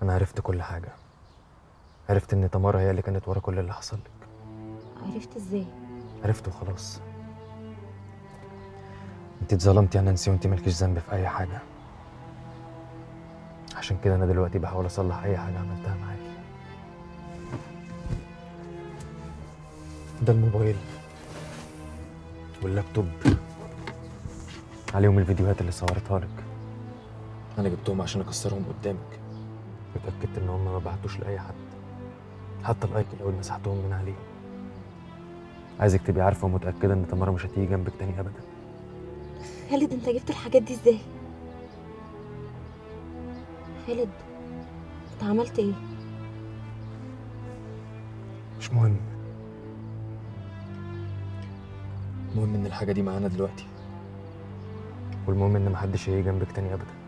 انا عرفت كل حاجه عرفت ان تمارا هي اللي كانت ورا كل اللي حصل لك عرفت ازاي عرفت وخلاص انت اتظلمتي يا نانسي وانت مالكيش ذنب في اي حاجه عشان كده انا دلوقتي بحاول اصلح اي حاجه عملتها معاكي ده الموبايل واللابتوب عليهم الفيديوهات اللي صورتها لك انا جبتهم عشان اكسرهم قدامك واتاكدت ان هم ما بعتوش لاي حد حتى الاي كلاود مسحتهم من عليه عايزك تبقي عارفه ومتاكده ان تمارا مش هتيجي جنبك تاني ابدا خالد انت جبت الحاجات دي ازاي خالد انت عملت ايه مش مهم المهم ان الحاجه دي معانا دلوقتي والمهم ان محدش هيجي جنبك تاني ابدا